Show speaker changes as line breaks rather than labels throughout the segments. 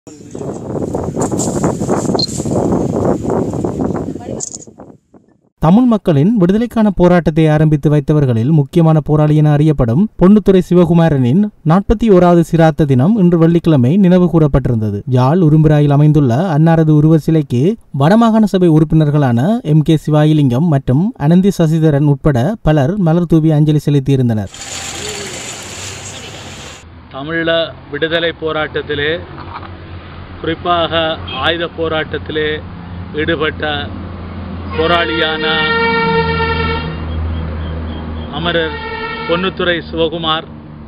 தமிழ் மக்களின் விடுதலைக்கான போராட்டத்தை ஆரம்பித்து வைத்தவர்களில் முக்கியமான போராளி என அறியப்படும் பொன்னுத்துறை சிவகுமாரனின் நாற்பத்தி ஓராவது சிராத்த தினம் இன்று வெள்ளிக்கிழமை நினைவு கூறப்பட்டிருந்தது யாழ் உரும்பிராயில் அமைந்துள்ள அன்னாரது உருவ சிலைக்கு வடமாகாண சபை உறுப்பினர்களான எம் கே சிவாயிலிங்கம் மற்றும் அனந்தி சசிதரன் உட்பட பலர் மலர் தூவி அஞ்சலி செலுத்தியிருந்தனர்
தமிழ விடுதலை போராட்டத்திலே குறிப்பாக ஆயுத போராட்டத்திலே ஈடுபட்ட போராளியான அமரர் பொன்னுத்துறை சிவகுமார்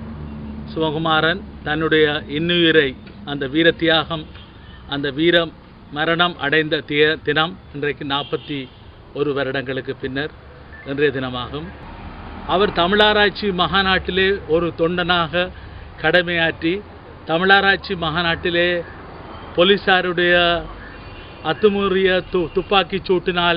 சிவகுமாரன் தன்னுடைய இன்னுயிரை அந்த வீர தியாகம் அந்த வீர மரணம் அடைந்த திய தினம் இன்றைக்கு நாற்பத்தி ஒரு வருடங்களுக்கு பின்னர் இன்றைய தினமாகும் அவர் தமிழாராய்ச்சி மகாநாட்டிலே ஒரு தொண்டனாக கடமையாற்றி தமிழாராய்ச்சி மகாநாட்டிலே போலீசாருடைய அத்துமீறிய து துப்பாக்கிச் சூட்டினால்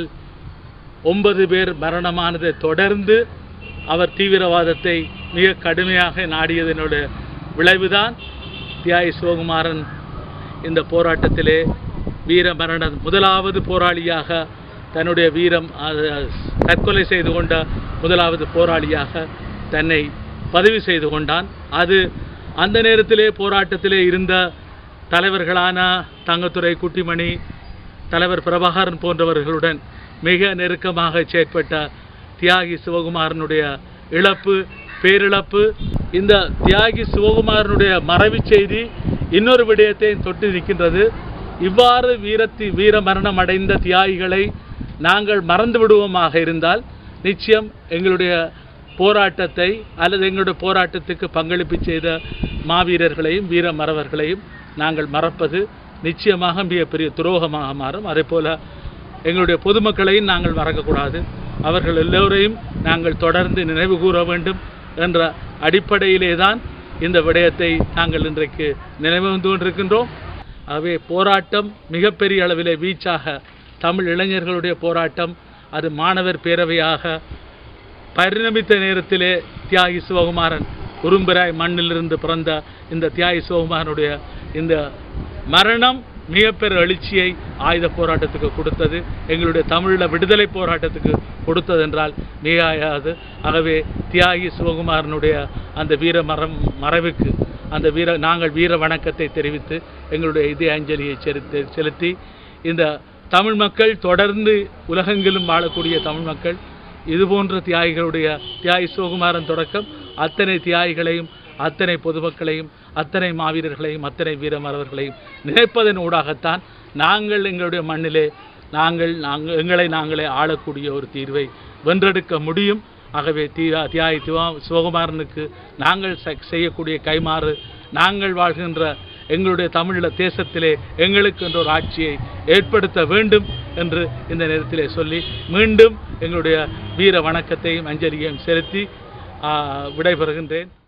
ஒன்பது பேர் மரணமானதை தொடர்ந்து அவர் தீவிரவாதத்தை மிக கடுமையாக நாடியதனுடைய விளைவுதான் தியாகி சிவகுமாரன் இந்த போராட்டத்திலே வீர மரண முதலாவது போராளியாக தன்னுடைய வீரம் அது, தற்கொலை செய்து கொண்ட முதலாவது போராளியாக தன்னை பதிவு செய்து கொண்டான் அது அந்த நேரத்திலே போராட்டத்திலே இருந்த தலைவர்களான தங்கத்துறை குட்டிமணி தலைவர் பிரபாகரன் போன்றவர்களுடன் மிக நெருக்கமாக செயற்பட்ட தியாகி சிவகுமாரனுடைய இழப்பு பேரிழப்பு இந்த தியாகி சிவகுமாரனுடைய மறைவுச் செய்தி இன்னொரு விடயத்தை தொட்டு நிற்கின்றது இவ்வாறு வீரத்தி வீர மரணம் அடைந்த தியாகிகளை நாங்கள் மறந்து விடுவோமாக இருந்தால் நிச்சயம் எங்களுடைய போராட்டத்தை அல்லது எங்களுடைய போராட்டத்துக்கு பங்களிப்பு செய்த மாவீரர்களையும் வீர மறவர்களையும் நாங்கள் மறப்பது நிச்சயமாக மிகப்பெரிய துரோகமாக மாறும் அதே போல எங்களுடைய பொதுமக்களையும் நாங்கள் மறக்கக்கூடாது அவர்கள் எல்லோரையும் நாங்கள் தொடர்ந்து நினைவு கூற வேண்டும் என்ற அடிப்படையிலே தான் இந்த விடயத்தை நாங்கள் இன்றைக்கு நினைவு வந்து கொண்டிருக்கின்றோம் ஆகவே போராட்டம் மிகப்பெரிய அளவிலே வீச்சாக தமிழ் இளைஞர்களுடைய போராட்டம் அது மாணவர் பேரவையாக பரிணமித்த நேரத்திலே தியாகி சிவகுமாரன் உரும்பிராய் மண்ணிலிருந்து பிறந்த இந்த தியாகி சிவகுமாரனுடைய இந்த மரணம் மிகப்பெரிய எழுச்சியை ஆயுத போராட்டத்துக்கு கொடுத்தது எங்களுடைய தமிழில் விடுதலை போராட்டத்துக்கு கொடுத்தது என்றால் மிகாயாது ஆகவே தியாகி சிவகுமாரனுடைய அந்த வீர மரம் மறைவுக்கு அந்த வீர நாங்கள் வீர வணக்கத்தை தெரிவித்து எங்களுடைய இதய அஞ்சலியை செலுத்தி செலுத்தி இந்த தமிழ் மக்கள் தொடர்ந்து உலகெங்கிலும் வாழக்கூடிய தமிழ் மக்கள் இதுபோன்ற தியாகிகளுடைய தியாகி சிவகுமாரன் தொடக்கம் அத்தனை தியாகிகளையும் அத்தனை பொதுமக்களையும் அத்தனை மாவீரர்களையும் அத்தனை வீரமரவர்களையும் நினைப்பதன் ஊடாகத்தான் நாங்கள் எங்களுடைய மண்ணிலே நாங்கள் நாங்கள் எங்களை நாங்களே ஆளக்கூடிய ஒரு தீர்வை வென்றெடுக்க முடியும் ஆகவே தியா தியாகி திவா சிவகுமாரனுக்கு நாங்கள் செ- செய்யக்கூடிய கைமாறு நாங்கள் வாழ்கின்ற எங்களுடைய தமிழீழ தேசத்திலே எங்களுக்கு என்ற ஒரு ஆட்சியை ஏற்படுத்த வேண்டும் என்று இந்த நேரத்திலே சொல்லி மீண்டும் எங்களுடைய வீர வணக்கத்தையும் அஞ்சலியையும் செலுத்தி ஆ, விடைபெறுகின்றேன்